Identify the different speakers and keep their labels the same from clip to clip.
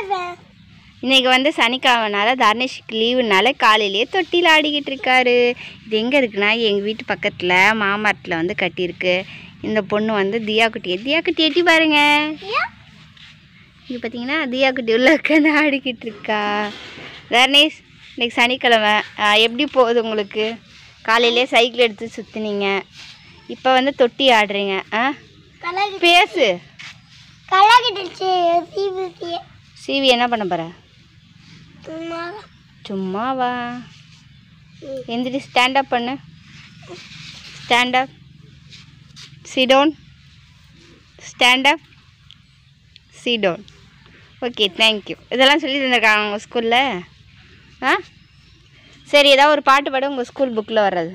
Speaker 1: விளையாடுவேன்
Speaker 2: இன்னைக்கு வந்து சனிக்கிழமைனால தர்ணேஷ்க்கு லீவுனால காலையிலேயே தொட்டியில் ஆடிக்கிட்டு இருக்காரு இது எங்கே இருக்குன்னா எங்கள் வீட்டு பக்கத்தில் மாமரத்தில் வந்து கட்டியிருக்கு இந்த பொண்ணு வந்து தியா குட்டியை தியா குட்டி எட்டி பாருங்க இங்கே பார்த்தீங்கன்னா தியா குட்டி உள்ள உட்காந்து ஆடிக்கிட்டு இருக்கா தர்ணேஷ் இன்னைக்கு சனிக்கிழமை ஆ, எப்படி போகுது உங்களுக்கு காலையிலே சைக்கிள் எடுத்து சுற்றுனீங்க இப்போ வந்து தொட்டி ஆடுறீங்க ஆ
Speaker 1: கலகி
Speaker 2: பேசு
Speaker 1: கலகிடுச்சு சிபிசியே
Speaker 2: சிவி என்ன பண்ண போகிற
Speaker 1: சும்மா
Speaker 2: சும்மாவா எந்திரி ஸ்டாண்ட் அப் பண்ணு stand up sit down stand up sit down okay thank you இதெல்லாம் சொல்லி தந்திருக்காங்க உங்கள் ஸ்கூலில் ஆ சரி ஏதாவது ஒரு பாட்டு பாடு உங்கள் ஸ்கூல் புக்கில் வர்றது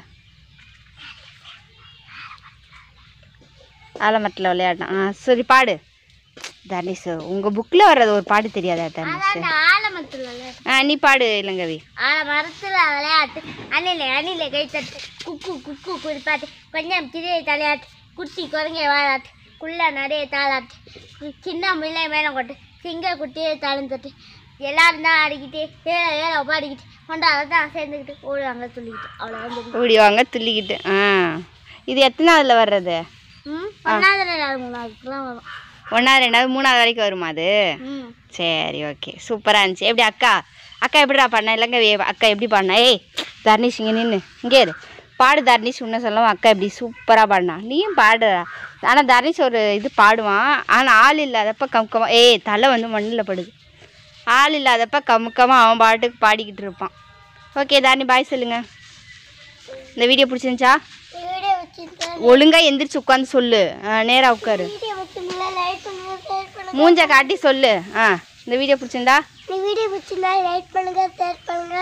Speaker 2: ஆலமரத்தில் விளையாடணும் ஆ சரி பாடு தர்ணேஷ் உங்கள் புக்கில் வர்றது ஒரு பாட்டு தெரியாதா தர்ணேஷ்
Speaker 1: ஆலமரத்துல விளையாட்டு
Speaker 2: ஆ நீ பாடு இளங்கவி
Speaker 1: ஆலமரத்துல விளையாட்டு அணில அணில கை தட்டு குக்கு குக்கு குறிப்பாட்டு கொஞ்சம் திரையை தலையாட்டு குட்டி குரங்கை வாழாட்டு குள்ள நடைய தாளாட்டு கு- சின்ன முல்லை மேலே கொட்டு சிங்க குட்டியை தழுந்தட்டு எல்லாரும் தான் ஆடிக்கிட்டு ஏழை ஏழை பாடிக்கிட்டு கொண்டாட தான் சேர்ந்துக்கிட்டு ஓடுவாங்க சொல்லிக்கிட்டு அவ்வளோதான் தெரியும்
Speaker 2: ஓடி வாங்க துள்ளிக்கிட்டு ஆ இது எத்தனாவதுல வர்றது
Speaker 1: ம் ஒன்றாவது ரெண்டாவது மூணாவதுக்குலாம் வரும்
Speaker 2: ஒன்றாவது ரெண்டாவது மூணாவது வரைக்கும் வருமா அது
Speaker 1: ம்
Speaker 2: சரி ஓகே சூப்பராக இருந்துச்சு எப்படி அக்கா அக்கா எப்படிடா பண்ண இல்லைங்க வே- அக்கா எப்படி பாடினா ஏய் தர்னிஷ் இங்கே நின்று இங்கே இரு பாடு தர்னிஷ் உன்ன சொல்லவும் அக்கா எப்படி சூப்பராக பாடினா நீயும் பாடுறா ஆனால் தர்னிஷ் ஒரு இது பாடுவான் ஆனால் ஆள் இல்லாதப்ப கமுக்கமாக ஏய் தலை வந்து மண்ணில் படுது ஆள் இல்லாதப்ப கமுக்கமாக அவன் பாட்டுக்கு பாடிக்கிட்டு இருப்பான் ஓகே தாரணி பாய் சொல்லுங்க இந்த வீடியோ பிடிச்சிருந்துச்சா
Speaker 1: வீடியோ வச்சுருந்தேன்
Speaker 2: ஒழுங்கா எந்திரிச்சு உட்காந்து சொல்லு நேராக உட்காரு
Speaker 1: வீடியோ வச்சுருந்தா லைக் பண்ணுங்க ஷேர் பண்ணுங்க
Speaker 2: மூஞ்ச காட்டி சொல்லு ஆ இந்த வீடியோ பிடிச்சிருந்தா
Speaker 1: இந்த வீடியோ பிடிச்சிருந்தா லைக் பண்ணுங்க ஷேர் பண்ணுங்க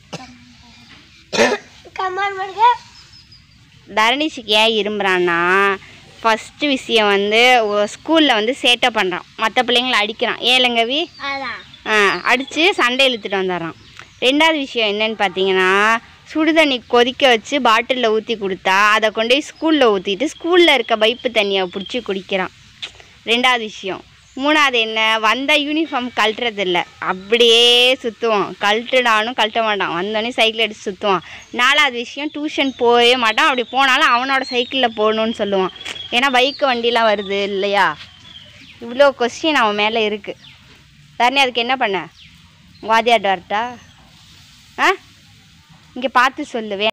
Speaker 1: கமெண்ட் பண்ணுங்க
Speaker 2: தரணிஷுக்கு ஏன் இரும்புறான்னா ஃபஸ்ட்டு விஷயம் வந்து ஸ்கூலில் வந்து சேட்டை பண்ணுறான் மற்ற பிள்ளைங்களை அடிக்கிறான் ஏலங்கவி
Speaker 1: அதான்
Speaker 2: ஆ அடித்து சண்டை இழுத்துட்டு வந்துடுறான் ரெண்டாவது விஷயம் என்னன்னு பார்த்தீங்கன்னா சுடுதண்ணி கொதிக்க வச்சு பாட்டிலில் ஊற்றி கொடுத்தா அதை கொண்டு போய் ஸ்கூலில் ஊற்றிட்டு ஸ்கூலில் இருக்க பைப்பு தண்ணியை பிடிச்சி குடிக்கிறான் ரெண்டாவது விஷயம் மூணாவது என்ன வந்த யூனிஃபார்ம் கழட்டுறதில்ல அப்படியே சுற்றுவான் கழட்டுடானும் கழட்ட மாட்டான் வந்தோடனே சைக்கிள் எடுத்து சுற்றுவான் நாலாவது விஷயம் டியூஷன் போகவே மாட்டான் அப்படி போனாலும் அவனோட சைக்கிளில் போகணுன்னு சொல்லுவான் ஏன்னா பைக்கு வண்டிலாம் வருது இல்லையா இவ்வளோ கொஸ்டின் அவன் மேலே இருக்குது தரணி அதுக்கு என்ன பண்ண வாதியாட்டு வரட்டா ஆ இங்கே பார்த்து சொல்லு வே